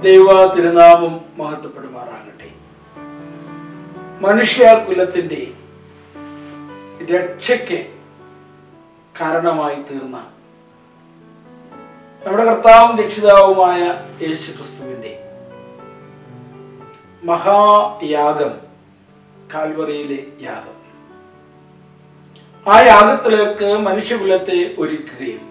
ദൈവ തിരുനാമം മഹത്വപ്പെടുമാറാകട്ടെ മനുഷ്യ കുലത്തിന്റെ രക്ഷയ്ക്ക് കാരണമായി തീർന്ന നമ്മുടെ കർത്താവും രക്ഷിതാവുമായ യേശു ക്രിസ്തുവിന്റെ മഹായാഗം കാൽവറിയിലെ യാഗം ആ യാഗത്തിലേക്ക് മനുഷ്യകുലത്തെ ഒരുക്കുകയും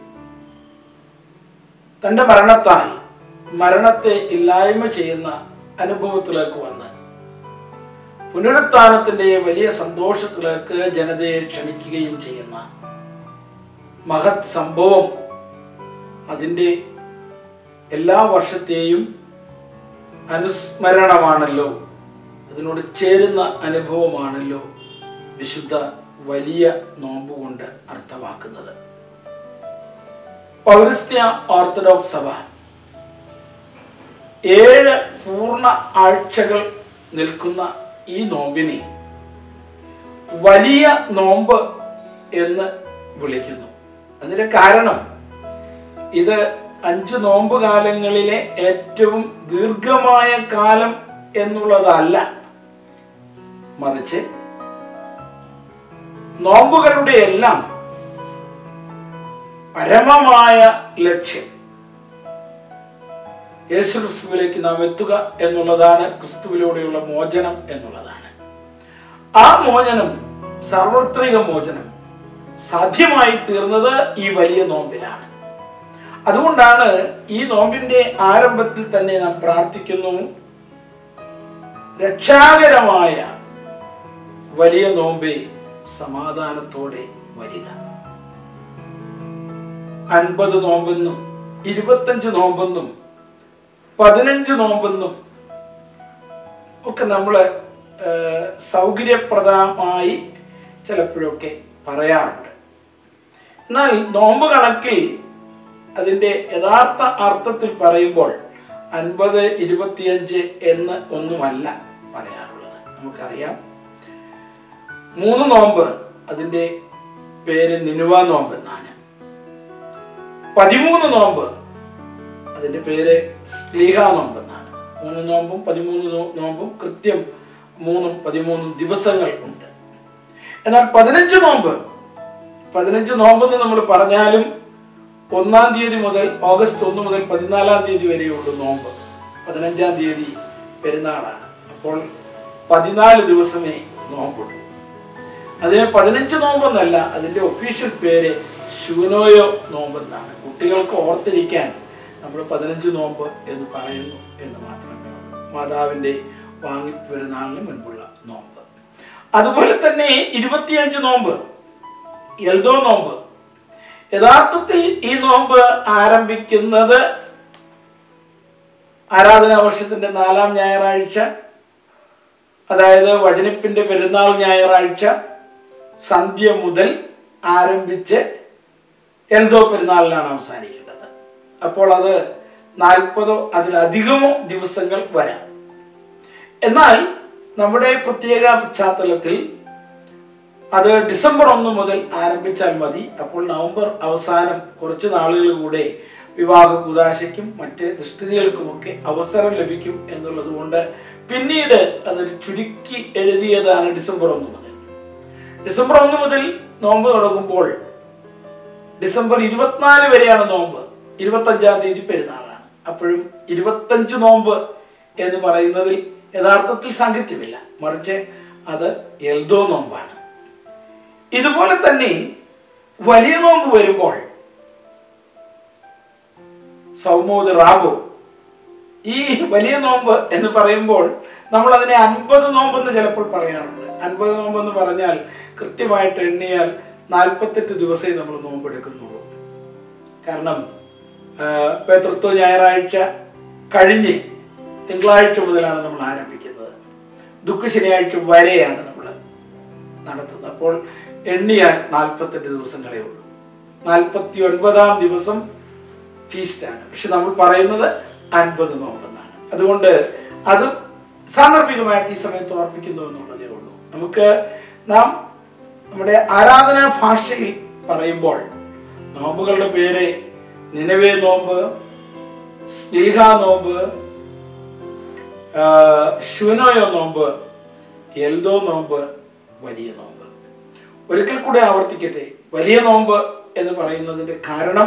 തന്റെ മരണത്താൽ മരണത്തെ ഇല്ലായ്മ ചെയ്യുന്ന അനുഭവത്തിലേക്ക് വന്ന് പുനരുത്ഥാനത്തിന്റെ വലിയ സന്തോഷത്തിലേക്ക് ജനതയെ ക്ഷണിക്കുകയും ചെയ്യുന്ന മഹത് സംഭവം അതിൻ്റെ എല്ലാ വർഷത്തെയും അനുസ്മരണമാണല്ലോ അതിനോട് ചേരുന്ന അനുഭവമാണല്ലോ വിശുദ്ധ വലിയ നോമ്പ് കൊണ്ട് അർത്ഥമാക്കുന്നത് പൗരസ്ത്യ ഓർത്തഡോക്സ് സഭ ഏഴ് പൂർണ്ണ ആഴ്ചകൾ നിൽക്കുന്ന ഈ നോമ്പിനെ വലിയ നോമ്പ് എന്ന് വിളിക്കുന്നു അതിന്റെ കാരണം ഇത് അഞ്ച് നോമ്പ് കാലങ്ങളിലെ ഏറ്റവും ദീർഘമായ കാലം എന്നുള്ളതല്ല മറിച്ച് നോമ്പുകളുടെ എല്ലാം പരമമായ ലക്ഷ്യം യേശു ക്രിസ്തുവിലേക്ക് നാം എത്തുക എന്നുള്ളതാണ് ക്രിസ്തുവിലൂടെയുള്ള മോചനം എന്നുള്ളതാണ് ആ മോചനം സാർവത്രിക മോചനം സാധ്യമായി തീർന്നത് ഈ വലിയ നോമ്പിലാണ് അതുകൊണ്ടാണ് ഈ നോമ്പിന്റെ ആരംഭത്തിൽ തന്നെ നാം പ്രാർത്ഥിക്കുന്നു രക്ഷാകരമായ വലിയ നോമ്പേ സമാധാനത്തോടെ വരിക അൻപത് നോമ്പെന്നും ഇരുപത്തഞ്ച് നോമ്പെന്നും പതിനഞ്ച് നോമ്പെന്നും ഒക്കെ നമ്മൾ സൗകര്യപ്രദമായി ചിലപ്പോഴൊക്കെ പറയാറുണ്ട് എന്നാൽ നോമ്പ് കണക്കിൽ അതിൻ്റെ യഥാർത്ഥ അർത്ഥത്തിൽ പറയുമ്പോൾ അൻപത് ഇരുപത്തിയഞ്ച് എന്ന് ഒന്നുമല്ല പറയാറുള്ളത് നമുക്കറിയാം മൂന്ന് നോമ്പ് അതിൻ്റെ പേര് നിനുവ നോമ്പ് എന്നാണ് പതിമൂന്ന് നോമ്പ് അതിന്റെ പേര് സ്ലീഹ നോമ്പ് എന്നാണ് മൂന്ന് നോമ്പും പതിമൂന്ന് നോ- നോമ്പും കൃത്യം മൂന്നും പതിമൂന്നും ദിവസങ്ങൾ ഉണ്ട് എന്നാൽ പതിനഞ്ച് നോമ്പ് പതിനഞ്ച് നോമ്പെന്ന് നമ്മൾ പറഞ്ഞാലും ഒന്നാം തീയതി മുതൽ ഓഗസ്റ്റ് ഒന്ന് മുതൽ പതിനാലാം തീയതി വരെയുള്ള നോമ്പ് പതിനഞ്ചാം തീയതി പെരുന്നാളാണ് അപ്പോൾ പതിനാല് ദിവസമേ നോമ്പുള്ളൂ അതിന് പതിനഞ്ച് നോമ്പെന്നല്ല അതിന്റെ ഒഫീഷ്യൽ പേര് ശൂനോയോ നോമ്പെന്നാണ് കുട്ടികൾക്ക് ഓർത്തിരിക്കാൻ നമ്മൾ പതിനഞ്ച് നോമ്പ് എന്ന് പറയുന്നു എന്ന് മാത്രമേ ഉള്ളൂ മാതാവിന്റെ വാങ്ങിപ്പെരുന്നാളിന് മുൻപുള്ള നോമ്പ് അതുപോലെ തന്നെ ഇരുപത്തിയഞ്ച് നോമ്പ് എൽദോ നോമ്പ് യഥാർത്ഥത്തിൽ ഈ നോമ്പ് ആരംഭിക്കുന്നത് ആരാധനാ വർഷത്തിന്റെ നാലാം ഞായറാഴ്ച അതായത് വചനിപ്പിന്റെ പെരുന്നാൾ ഞായറാഴ്ച സന്ധ്യ മുതൽ ആരംഭിച്ച് എൽദോ പെരുന്നാളിലാണ് അവസാനിക്കേണ്ടത് അപ്പോൾ അത് നാൽപ്പതോ അതിലധികമോ ദിവസങ്ങൾ വരാം എന്നാൽ നമ്മുടെ പ്രത്യേക പശ്ചാത്തലത്തിൽ അത് ഡിസംബർ ഒന്ന് മുതൽ ആരംഭിച്ചാൽ മതി അപ്പോൾ നവംബർ അവസാനം കുറച്ച് നാളുകൾ കൂടെ വിവാഹ കുദാശയ്ക്കും മറ്റ് ദൃഷ്ടികൾക്കുമൊക്കെ അവസരം ലഭിക്കും എന്നുള്ളത് കൊണ്ട് പിന്നീട് അത് ചുരുക്കി എഴുതിയതാണ് ഡിസംബർ ഒന്ന് മുതൽ ഡിസംബർ ഒന്ന് മുതൽ നോമ്പ് തുടങ്ങുമ്പോൾ ഡിസംബർ ഇരുപത്തിനാല് വരെയാണ് നോമ്പ് ഇരുപത്തഞ്ചാം തീയതി പെരുന്നാളാണ് അപ്പോഴും ഇരുപത്തഞ്ച് നോമ്പ് എന്ന് പറയുന്നതിൽ യഥാർത്ഥത്തിൽ സാഹിത്യമില്ല മറിച്ച് അത് എൽദോ നോമ്പാണ് ഇതുപോലെ തന്നെ വലിയ നോമ്പ് വരുമ്പോൾ സൗമോദ് റാബോ ഈ വലിയ നോമ്പ് എന്ന് പറയുമ്പോൾ നമ്മൾ അതിനെ അൻപത് നോമ്പെന്ന് ചിലപ്പോൾ പറയാറുണ്ട് അൻപത് നോമ്പെന്ന് പറഞ്ഞാൽ കൃത്യമായിട്ട് എണ്ണിയാൽ നാൽപ്പത്തെട്ട് ദിവസമേ നമ്മൾ നോമ്പെടുക്കുന്നുള്ളൂ കാരണം ആ, പേതൃത്വ ഞായറാഴ്ച കഴിഞ്ഞ് തിങ്കളാഴ്ച മുതലാണ് നമ്മൾ ആരംഭിക്കുന്നത് ദുഃഖ ശനിയാഴ്ച വരെയാണ് നമ്മൾ നടത്തുന്നത് അപ്പോൾ എണ്ണിയാൽ നാൽപ്പത്തെട്ട് ദിവസങ്ങളേ ഉള്ളൂ നാൽപ്പത്തി ഒൻപതാം ദിവസം ഫീസ്റ്റാണ് പക്ഷെ നമ്മൾ പറയുന്നത് അൻപത് നോമ്പെന്നാണ് അതുകൊണ്ട് അത് സാന്ദർഭികമായിട്ട് ഈ സമയത്ത് ഓർപ്പിക്കുന്നു എന്നുള്ളതേ ഉള്ളൂ നമുക്ക് നാം നമ്മുടെ ആരാധനാ ഭാഷയിൽ പറയുമ്പോൾ നോമ്പുകളുടെ പേര് നിലവേ നോമ്പ് സ്നേഹ നോമ്പ് ആ, ശുനോയോ നോമ്പ് എൽദോ നോമ്പ് വലിയ നോമ്പ് ഒരിക്കൽ കൂടെ ആവർത്തിക്കട്ടെ വലിയ നോമ്പ് എന്ന് പറയുന്നതിന്റെ കാരണം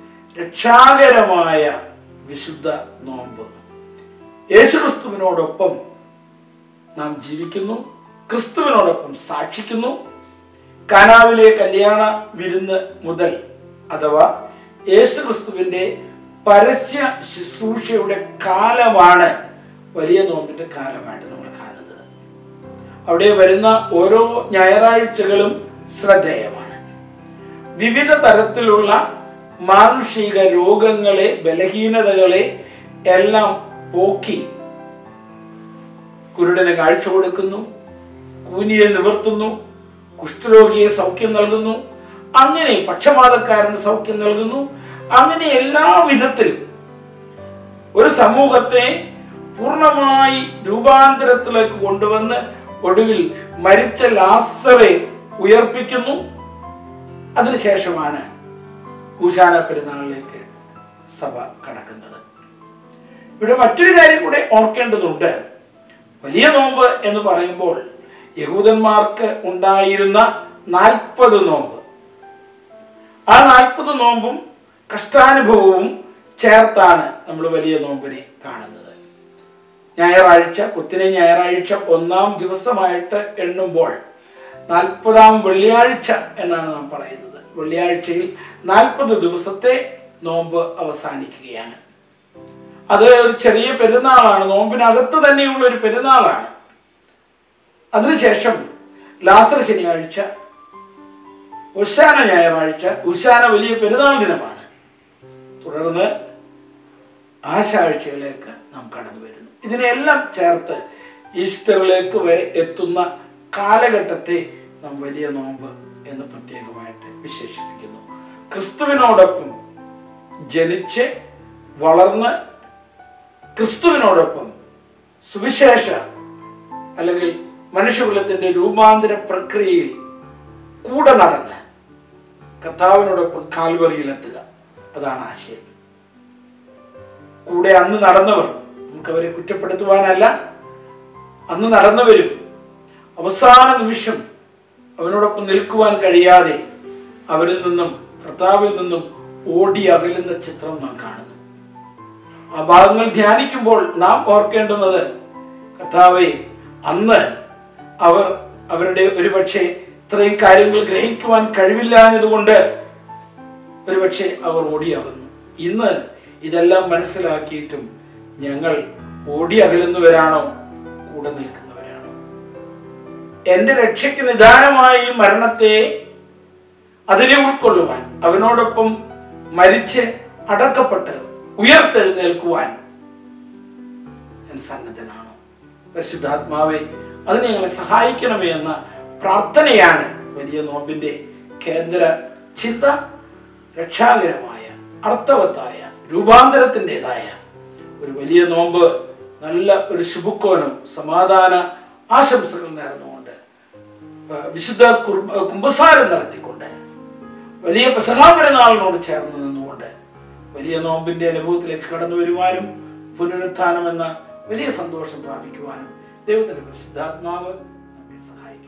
രക്ഷാകരമായ വിശുദ്ധ നോമ്പ് യേശുക്രിസ്തുവിനോടൊപ്പം നാം ജീവിക്കുന്നു ക്രിസ്തുവിനോടൊപ്പം സാക്ഷിക്കുന്നു കാനാവിലെ കല്യാണ വിരുന്ന് മുതൽ അഥവാ യേശു ക്രിസ്തുവിന്റെ പരസ്യ ശുശ്രൂഷയുടെ കാലമാണ് വലിയ നോമ്പിന്റെ കാലമായിട്ട് നമ്മൾ കാണുന്നത് അവിടെ വരുന്ന ഓരോ ഞായറാഴ്ചകളും ശ്രദ്ധേയമാണ് വിവിധ തരത്തിലുള്ള മാനുഷിക രോഗങ്ങളെ ബലഹീനതകളെ എല്ലാം പോക്കി കുരുടന് കാഴ്ച കൊടുക്കുന്നു കൂനിയെ നിവർത്തുന്നു കുഷ്ഠരോഗിയെ സൗഖ്യം നൽകുന്നു അങ്ങനെ പക്ഷപാതക്കാരന് സൗഖ്യം നൽകുന്നു അങ്ങനെ എല്ലാ വിധത്തിലും ഒരു സമൂഹത്തെ പൂർണ്ണമായി രൂപാന്തരത്തിലേക്ക് കൊണ്ടുവന്ന് ഒടുവിൽ മരിച്ച ലാസറെ ഉയർപ്പിക്കുന്നു അതിനുശേഷമാണ് കൂശാന പെരുന്നാളിലേക്ക് സഭ കടക്കുന്നത് ഇവിടെ മറ്റൊരു കാര്യം കൂടെ ഓർക്കേണ്ടതുണ്ട് വലിയ നോമ്പ് എന്ന് പറയുമ്പോൾ യഹൂദന്മാർക്ക് ഉണ്ടായിരുന്ന നാൽപ്പത് നോമ്പ് ആ നാൽപ്പത് നോമ്പും കഷ്ടാനുഭവവും ചേർത്താണ് നമ്മൾ വലിയ നോമ്പിനെ കാണുന്നത് ഞായറാഴ്ച കുത്തിനെ ഞായറാഴ്ച ഒന്നാം ദിവസമായിട്ട് എണ്ണുമ്പോൾ നാൽപ്പതാം വെള്ളിയാഴ്ച എന്നാണ് നാം പറയുന്നത് വെള്ളിയാഴ്ചയിൽ നാൽപ്പത് ദിവസത്തെ നോമ്പ് അവസാനിക്കുകയാണ് അത് ഒരു ചെറിയ പെരുന്നാളാണ് നോമ്പിനകത്ത് തന്നെയുള്ള ഒരു പെരുന്നാളാണ് അതിനുശേഷം ലാസർ ശനിയാഴ്ച ഉശാന ഞായറാഴ്ച ഉശാന വലിയ പെരുന്നാൾ ദിനമാണ് തുടർന്ന് ആശാഴ്ചയിലേക്ക് നാം കടന്നു വരുന്നു ഇതിനെല്ലാം ചേർത്ത് ഈസ്റ്ററിലേക്ക് വരെ എത്തുന്ന കാലഘട്ടത്തെ നാം വലിയ നോമ്പ് എന്ന് പ്രത്യേകമായിട്ട് വിശേഷിപ്പിക്കുന്നു ക്രിസ്തുവിനോടൊപ്പം ജനിച്ച് വളർന്ന് ക്രിസ്തുവിനോടൊപ്പം സുവിശേഷ അല്ലെങ്കിൽ മനുഷ്യകുലത്തിന്റെ രൂപാന്തര പ്രക്രിയയിൽ കൂടെ നടന്ന് കർത്താവിനോടൊപ്പം കാൽവറിയിലെത്തുക അതാണ് ആശയം കൂടെ അന്ന് നടന്നവർ നമുക്ക് അവരെ കുറ്റപ്പെടുത്തുവാനല്ല അന്ന് നടന്നവരും അവസാന നിമിഷം അവനോടൊപ്പം നിൽക്കുവാൻ കഴിയാതെ അവരിൽ നിന്നും കർത്താവിൽ നിന്നും ഓടി അകലുന്ന ചിത്രം നാം കാണുന്നു ആ ഭാഗങ്ങൾ ധ്യാനിക്കുമ്പോൾ നാം ഓർക്കേണ്ടുന്നത് കർത്താവെ അന്ന് അവർ അവരുടെ ഒരുപക്ഷെ ഇത്രയും കാര്യങ്ങൾ ഗ്രഹിക്കുവാൻ കഴിവില്ലാഞ്ഞതുകൊണ്ട് ഒരുപക്ഷെ അവർ ഓടിയാകുന്നു ഇന്ന് ഇതെല്ലാം മനസ്സിലാക്കിയിട്ടും ഞങ്ങൾ ഓടി അകലുന്നവരാണോ കൂടെ നിൽക്കുന്നവരാണോ എന്റെ രക്ഷയ്ക്ക് നിദാനമായ ഈ മരണത്തെ അതിനെ ഉൾക്കൊള്ളുവാൻ അവനോടൊപ്പം മരിച്ച് അടക്കപ്പെട്ട് ഉയർത്തെഴുന്നേൽക്കുവാൻ ഞാൻ സന്നദ്ധനാണോ പരിശുദ്ധാത്മാവെ അതിന് ഞങ്ങളെ സഹായിക്കണമേ എന്ന പ്രാർത്ഥനയാണ് വലിയ നോമ്പിന്റെ കേന്ദ്ര ചിന്ത രക്ഷാകരമായ അർത്ഥവത്തായ രൂപാന്തരത്തിൻ്റെതായ ഒരു വലിയ നോമ്പ് നല്ല ഒരു ശുഭക്കോനും സമാധാന ആശംസകൾ നേർന്നുകൊണ്ട് ആ, വിശുദ്ധ കുർബ- കുമ്പസാരം നടത്തിക്കൊണ്ട് വലിയ പെസഹാപരനാളിനോട് ചേർന്ന് നിന്നുകൊണ്ട് വലിയ നോമ്പിന്റെ അനുഭവത്തിലേക്ക് കടന്നു വരുവാനും പുനരുത്ഥാനം എന്ന വലിയ സന്തോഷം പ്രാപിക്കുവാനും ദൈവത്തിന്റെ പരിശുദ്ധാത്മാവ് നമ്മെ സഹായിക്കും